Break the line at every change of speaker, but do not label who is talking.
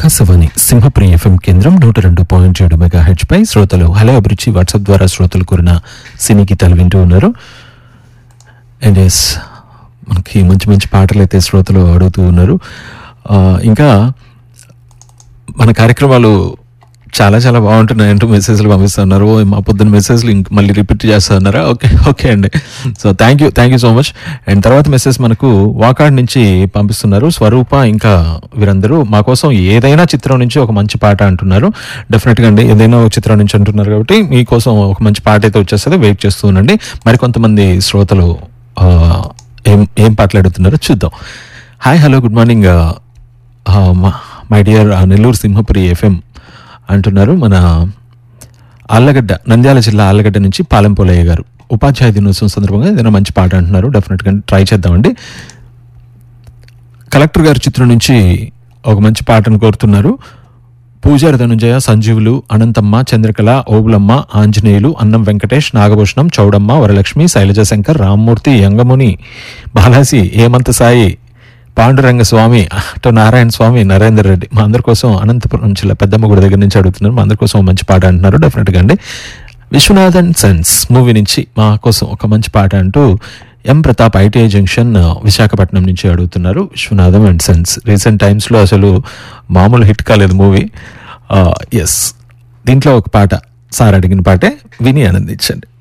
Akashvani Simhapriya FM కేంద్రం నూట రెండు పాయింట్ ఏడు మెగా హెచ్ పై శ్రోతలు హలో అభిరుచి వాట్సాప్ ద్వారా శ్రోతలు కోరిన సినీ గీతాలు వింటూ ఉన్నారు అండ్ ఎస్ మనకి మంచి మంచి పాటలు అయితే శ్రోతలు అడుగుతూ ఉన్నారు ఆ, ఇంకా మన కార్యక్రమాలు చాలా చాలా బాగుంటున్నాయి అంటూ మెసేజ్లు పంపిస్తున్నారు ఓ, మా పొద్దున్న మెసేజ్లు ఇంక మళ్ళీ రిపీట్ చేస్తున్నారా ఓకే ఓకే అండి so thank you thank you so much and తర్వాత మెసేజ్ మనకు వాకాడ్ నుంచి పంపిస్తున్నారు స్వరూప ఇంకా వీరందరూ మా కోసం ఏదైనా చిత్రం నుంచి ఒక మంచి పాట అంటున్నారు డెఫినెట్గా అండి ఏదైనా ఒక చిత్రం నుంచి అంటున్నారు కాబట్టి మీకోసం ఒక మంచి పాట అయితే వచ్చేస్తుంది వెయిట్ చేస్తూ ఉండండి మరి కొంతమంది శ్రోతలు ఆ, ఏం ఏం పాటలాడుతున్నారో చూద్దాం hi hello good morning my dear Nellore Simhapuri FM అంటున్నారు మన ఆళ్ళగడ్డ నంద్యాల జిల్లా ఆళ్ళగడ్డ నుంచి పాలెంపోలయ్య గారు ఉపాధ్యాయ దినోత్సవం సందర్భంగా ఏదైనా మంచి పాట అంటున్నారు డెఫినెట్గా ట్రై చేద్దామండి కలెక్టర్ గారి చిత్రం నుంచి ఒక మంచి పాటను కోరుతున్నారు పూజారి ధనుంజయ సంజీవులు అనంతమ్మ చంద్రకళ ఓబులమ్మ ఆంజనేయులు అన్నం వెంకటేష్ నాగభూషణం చౌడమ్మ వరలక్ష్మి శైలజ శంకర్ రామ్మూర్తి యంగముని బాలాసి హేమంత్ సాయి పాండురంగ స్వామి అటు నారాయణ స్వామి నరేందర్ రెడ్డి మా అందరి కోసం అనంతపురం జిల్లా పెద్దమ్మ గుడి దగ్గర నుంచి అడుగుతున్నారు మా అందరి కోసం ఒక మంచి పాట అంటున్నారు డెఫినెట్గా అండి విశ్వనాథ్ అండ్ సన్స్ మూవీ నుంచి మా కోసం ఒక మంచి పాట అంటూ ఎం ప్రతాప్ ఐటీఐ జంక్షన్ ఆ, విశాఖపట్నం నుంచి అడుగుతున్నారు విశ్వనాథం అండ్ సన్స్ రీసెంట్ టైమ్స్లో అసలు మామూలు హిట్ కాలేదు మూవీ ఎస్ దీంట్లో ఒక పాట సార్ అడిగిన పాటే విని ఆనందించండి